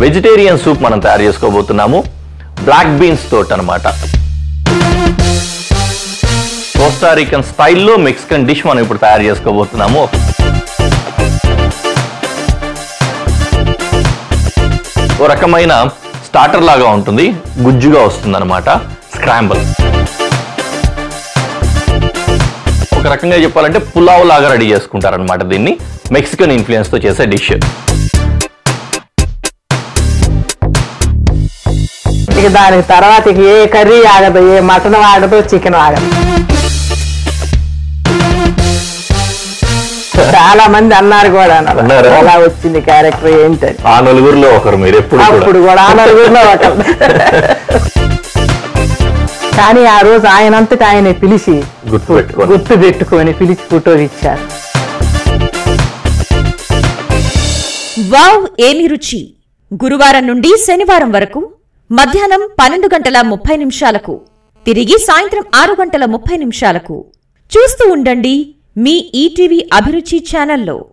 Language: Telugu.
వెజిటేరియన్ సూప్ మనం తయారు చేసుకోబోతున్నాము బ్లాక్ బీన్స్ తోటి అనమాట కోస్టారికన్ స్టైల్లో మెక్సికన్ డిష్ మనం ఇప్పుడు తయారు చేసుకోబోతున్నాము ఓ రకమైన స్టార్టర్ లాగా ఉంటుంది గుజ్జుగా వస్తుంది అనమాట స్క్రాంబల్ ఒక రకంగా చెప్పాలంటే పులావ్ లాగా రెడీ చేసుకుంటారనమాట దీన్ని మెక్సికన్ ఇన్ఫ్లుయెన్స్ తో చేసే డిష్ ఇక దానికి తర్వాత ఇక ఏ కర్రీ ఆగదు ఏ మటన్ ఆగదు చికెన్ ఆగదు చాలా మంది అన్నారు కూడా అన్నారు. అన్నారా? ఎలా వచ్చింది క్యారెక్టర్ ఏంటని ఆ నలుగురిలో ఒకరు మీరు ఎప్పుడు అప్పుడు కూడా కూడా ఆ నలుగురిలో ఒకరు కానీ ఆ రోజు ఆయనంతటా ఆయన పిలిచి గుర్తుపెట్టుకోండి గుర్తు పెట్టుకొని పిలిచి ఫోటో ఇచ్చారు వావ్ ఏమి రుచి గురువారం నుండి శనివారం వరకు మధ్యాహ్నం పన్నెండు గంటల ముప్పై నిమిషాలకు తిరిగి సాయంత్రం ఆరు గంటల ముప్పై నిమిషాలకు చూస్తూ ఉండండి మీ ఈటీవీ అభిరుచి ఛానల్లో